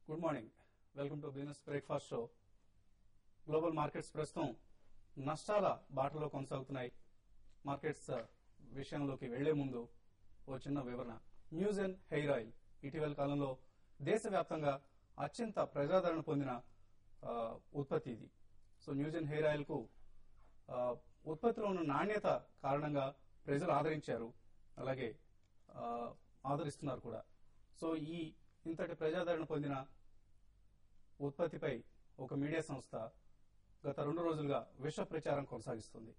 good morning welcome to business breakfast show global markets ప్రస్తుతం నష్టాల బాటలో కొనసాగుతున్నాయి మార్కెట్స్ విషయంలోకి వెళ్లే ముందు ఓ చిన్న వివరణ న్యూస్ అండ్ హెయిర్ ఆయిల్ ఇటీవల కాలంలో దేశవ్యాప్తంగా అత్యంత ప్రజాదరణ పొందిన ఆ, ఉత్పత్తి ఇది so news and hair oil కు ఆ, ఉత్పత్తిలో ఉన్న నాణ్యత కారణంగా ప్రజలు ఆదరించారు అలాగే ఆ, ఆదరిస్తున్నారు కూడా సో ఈ ఇంతటి ప్రజాదరణ పొందిన ఉత్పత్తిపై ఒక మీడియా సంస్థ గత రెండు రోజులుగా విష ప్రచారం కొనసాగిస్తుంది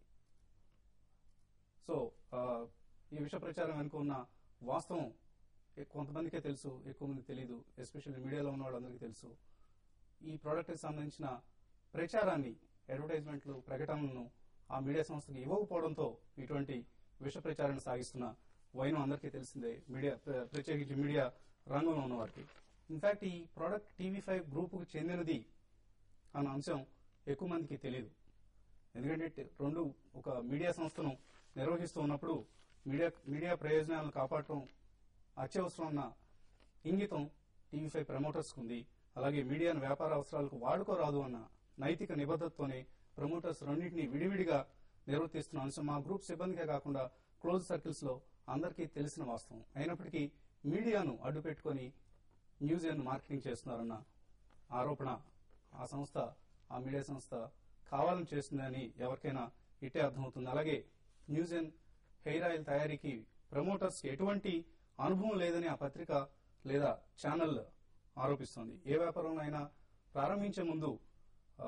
సో ఆ, ఈ విష ప్రచారం వెనుక ఉన్న వాస్తవం ఎ- కొంతమందికే తెలుసు ఎక్కువ మంది తెలియదు ఎస్పెషల్లీ మీడియాలో ఉన్న వాళ్ళందరికీ తెలుసు ఈ ప్రోడక్ట్ కి సంబంధించిన ప్రచారాన్ని అడ్వర్టైజ్మెంట్లు ప్రకటనలను ఆ మీడియా సంస్థకి ఇవ్వకపోవడంతో ఇటువంటి విష ప్రచారాన్ని సాగిస్తున్న వైనం అందరికీ తెలిసిందే మీడియా ప్ర- ప్రత్యేకించి మీడియా రంగంలో ఉన్న వారికి ఇన్ఫాక్ట్ ఈ ప్రోడక్ట్ టీవీ ఫైవ్ గ్రూప్ కు చెందినది అన్న అంశం ఎక్కువ మందికి తెలియదు ఎందుకంటే టి- రెండు ఒక మీడియా సంస్థను నిర్వహిస్తూ ఉన్నప్పుడు మీడియా మీడియా ప్రయోజనాలను కాపాడటం అత్యవసరం అన్న ఇంగితం టీవీ ఫైవ్ ప్రమోటర్స్ ఉంది అలాగే మీడియాను వ్యాపార అవసరాలకు వాడుకోరాదు అన్న నైతిక నిబద్ధతతోనే ప్రమోటర్స్ రెండింటినీ విడివిడిగా నిర్వర్తిస్తున్న అంశం మా గ్రూప్ సిబ్బందికే కాకుండా క్లోజ్ సర్కిల్స్ లో అందరికీ తెలిసిన వాస్తవం అయినప్పటికీ మీడియాను అడ్డు పెట్టుకుని న్యూస్ అండ్ మార్కెటింగ్ చేస్తున్నారన్న ఆరోపణ ఆ సంస్థ ఆ మీడియా సంస్థ కావాలని చేస్తుందని ఎవరికైనా ఇట్టే అర్థమవుతుంది అలాగే న్యూస్ అండ్ హెయిర్ ఆయిల్ తయారీకి ప్రమోటర్స్ ఎటువంటి అనుభవం లేదని ఆ పత్రిక లేదా ఛానల్ ఆరోపిస్తోంది ఏ వ్యాపారంలో అయినా ప్రారంభించే ముందు ఆ,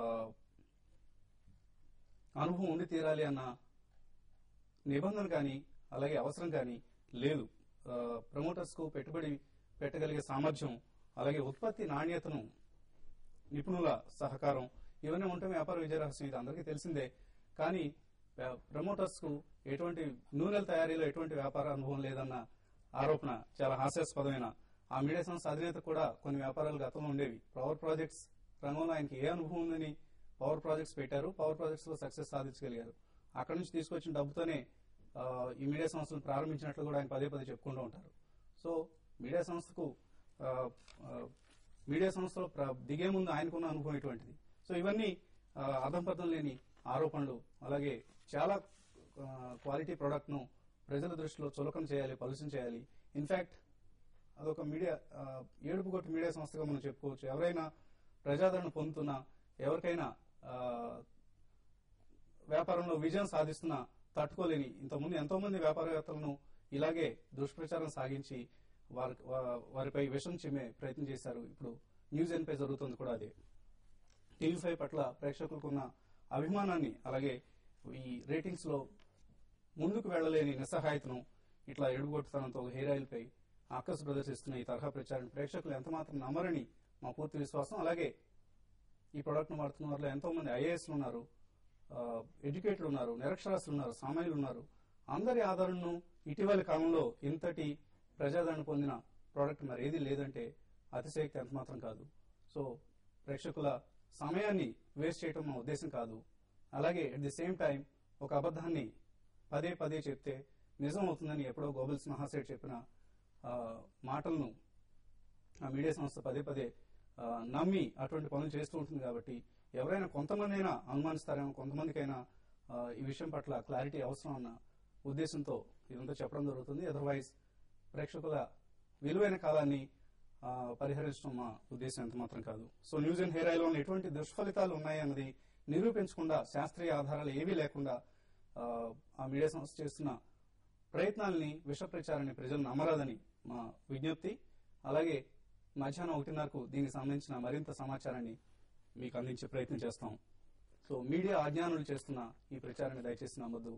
అనుభవం ఉండి తీరాలి అన్న నిబంధన కానీ అలాగే అవసరం కానీ లేదు ఆ, ప్రమోటర్స్ కు పెట్టుబడి పెట్టగలిగే సామర్థ్యం అలాగే ఉత్పత్తి నాణ్యతను నిపుణుల సహకారం ఇవన్నీ ఉంటే వ్యాపార విజయ రహస్యం ఇది అందరికీ తెలిసిందే కానీ వ్య- ప్రమోటర్స్ కు ఎటువంటి నూనెల తయారీలో ఎటువంటి వ్యాపార అనుభవం లేదన్న ఆరోపణ చాలా హాస్యాస్పదమైన ఆ మీడియా సంస్థ అధినేత కూడా కొన్ని వ్యాపారాలు గతంలో ఉండేవి పవర్ ప్రాజెక్ట్స్ రంగంలో ఆయనకి ఏ అనుభవం ఉందని పవర్ ప్రాజెక్ట్స్ పెట్టారు పవర్ ప్రాజెక్ట్స్ లో సక్సెస్ సాధించగలిగారు అక్కడి నుంచి తీసుకొచ్చిన డబ్బుతోనే ఆ, ఈ మీడియా సంస్థను ప్రారంభించినట్లు కూడా ఆయన పదే పదే చెప్పుకుంటూ ఉంటారు సో మీడియా సంస్థకు ఆ, ఆ, మీడియా సంస్థలో ప్ర- దిగే ముందు ఆయనకున్న అనుభవం ఇటువంటిది సో ఇవన్నీ ఆ, అధంపర్థం లేని ఆరోపణలు అలాగే చాలా ఆ, క్వాలిటీ ప్రోడక్ట్ ను ప్రజల దృష్టిలో చులకన చేయాలి పలుసం చేయాలి ఇన్ఫాక్ట్ అదొక మీడియా ఆ, ఏడుపు కొట్టి మీడియా సంస్థగా మనం చెప్పుకోవచ్చు ఎవరైనా ప్రజాదరణ పొందుతున్నా ఎవరికైనా ఆ, వ్యాపారంలో విజయం సాధిస్తున్న తట్టుకోలేని ఇంతకుముందు ఎంతో మంది వ్యాపారవేత్తలను ఇలాగే దుష్ప్రచారం సాగించి వారి వా- వారిపై విషం చిమ్మే ప్రయత్నం చేశారు ఇప్పుడు న్యూస్ ఎన్ పై జరుగుతుంది కూడా అదే టీవీ ఫైవ్ పట్ల ప్రేక్షకులకు ఉన్న అభిమానాన్ని అలాగే ఈ రేటింగ్స్ లో ముందుకు వెళ్లలేని నిస్సహాయతను ఇట్లా ఎడుగొట్టుతనంతో హెయిర్ ఆయిల్ పై ఆకర్ష ప్రదర్శిస్తున్న ఈ తరహా ప్రచారం ప్రేక్షకులు ఎంతమాత్రం నమ్మరని మా పూర్తి విశ్వాసం అలాగే ఈ ప్రోడక్ట్ ను వాడుతున్న వారిలో ఎంతో మంది ఐఏఎస్ ఉన్నారు ఎడ్యుకేటెడ్ ఉన్నారు నిరక్షరాస్యులు ఉన్నారు సామాన్యులు ఉన్నారు అందరి ఆదరణను ఇటీవలి కాలంలో ఇంతటి ప్రజాదరణ పొందిన ప్రోడక్ట్ మరి ఏది లేదంటే అతిశయక్తి ఎంత మాత్రం కాదు సో ప్రేక్షకుల సమయాన్ని వేస్ట్ చేయటం మా ఉద్దేశం కాదు అలాగే అట్ ది సేమ్ టైం ఒక అబద్ధాన్ని పదే పదే చెప్తే నిజం అవుతుందని ఎప్పుడో గోబల్స్ మహాసేట్ చెప్పిన ఆ, మాటలను ఆ మీడియా సంస్థ పదే పదే ఆ, నమ్మి అటువంటి పనులు చేస్తూ ఉంటుంది కాబట్టి ఎవరైనా కొంతమంది అయినా అనుమానిస్తారేమో కొంతమందికైనా ఆ, ఈ విషయం పట్ల క్లారిటీ అవసరం అన్న ఉద్దేశంతో ఇదంతా చెప్పడం జరుగుతుంది అదర్వైజ్ ప్రేక్షకుల విలువైన కాలాన్ని ఆ, పరిహరించడం మా ఉద్దేశం ఎంత మాత్రం కాదు so news and hair oil వల్ల ఎటువంటి దుష్ఫలితాలు ఉన్నాయన్నది నిరూపించకుండా శాస్త్రీయ ఆధారాలు ఏవీ లేకుండా ఆ, ఆ మీడియా సంస్థ చేస్తున్న ప్రయత్నాల్ని విష ప్రచారాన్ని ప్రజలు నమ్మరాదని మా విజ్ఞప్తి అలాగే మధ్యాహ్నం ఒకటిన్నరకు దీనికి సంబంధించిన మరింత సమాచారాన్ని మీకు అందించే ప్రయత్నం చేస్తాం సో మీడియా అజ్ఞానులు చేస్తున్న ఈ ప్రచారాన్ని దయచేసి నమ్మద్దు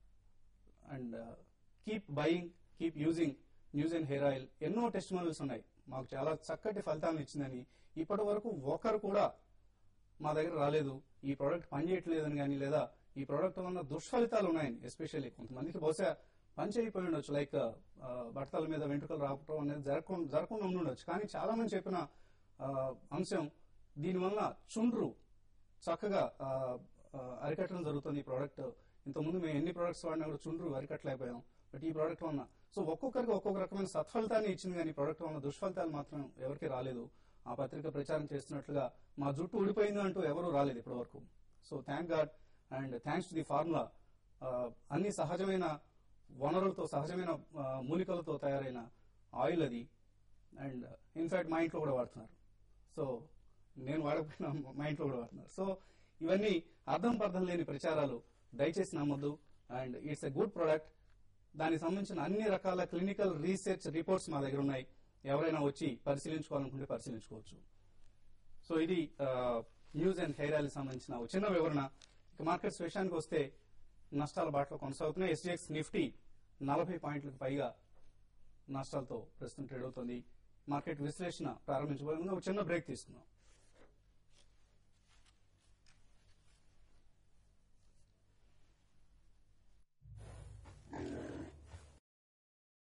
and keep buying keep using news and hair oil ఎన్నో టెస్టిమోనల్స్ ఉన్నాయి మాకు చాలా చక్కటి ఫలితాలను ఇచ్చిందని ఇప్పటి వరకు ఒకరు కూడా మా దగ్గర రాలేదు ఈ ప్రోడక్ట్ పనిచేయట్లేదని కానీ లేదా ఈ ప్రోడక్ట్ వల్ల దుష్ఫలితాలు ఉన్నాయని ఎస్పెషల్లీ కొంతమందికి బహుశా పని చేయకపోయి ఉండొచ్చు లైక్ బట్టల మీద వెంట్రుకలు రావటం అనేది జరగకుండా జరగకుండా ఉండి ఉండొచ్చు కానీ చాలా మంది చెప్పిన ఆ, అంశం దీనివల్ల చుండ్రు చక్కగా ఆ, ఆ, అరికట్టడం జరుగుతుంది ఈ ప్రోడక్ట్ ఇంతకుముందు మేము ఎన్ని ప్రోడక్ట్స్ వాడినా కూడా చుండ్రు అరికట్టలేకపోయాం బట్ ఈ ప్రోడక్ట్ వల్ల సో ఒక్కొక్కరికి ఒక్కొక్క రకమైన సత్ఫలితాన్ని ఇచ్చింది కానీ ఈ ప్రోడక్ట్ వల్ల దుష్ఫలితాలు మాత్రం ఎవరికి రాలేదు ఆ పత్రిక ప్రచారం చేస్తున్నట్లుగా మా జుట్టు ఊడిపోయింది అంటూ ఎవరూ రాలేదు ఇప్పటి వరకు so thank god and thanks to the formula అన్ని సహజమైన వనరులతో సహజమైన ఆ, మూలికలతో తయారైన ఆయిల్ అది అండ్ ఇన్ఫాక్ట్ మా ఇంట్లో కూడా వాడుతున్నారు సో నేను వాడకపోయినా మా ఇంట్లో కూడా వాడుతున్నారు సో ఇవన్నీ అర్థం పర్థం లేని ప్రచారాలు దయచేసి నమ్మొద్దు and it's a good product దానికి సంబంధించిన అన్ని రకాల క్లినికల్ రీసెర్చ్ రిపోర్ట్స్ మా దగ్గర ఉన్నాయి ఎవరైనా వచ్చి పరిశీలించుకోవాలనుకుంటే పరిశీలించుకోవచ్చు సో ఇది న్యూస్ అండ్ హెయిర్ ఆయిల్ సంబంధించిన ఒక చిన్న వివరణ ఇక మార్కెట్స్ విషయానికి వస్తే నష్టాల బాటలో కొనసాగుతున్నాయి ఎస్జిఎక్స్ నిఫ్టీ నలభై పాయింట్లకు పైగా నష్టాలతో ప్రస్తుతం ట్రేడ్ అవుతుంది మార్కెట్ విశ్లేషణ ప్రారంభించబోయే ముందు ఒక చిన్న బ్రేక్ తీసుకుందాం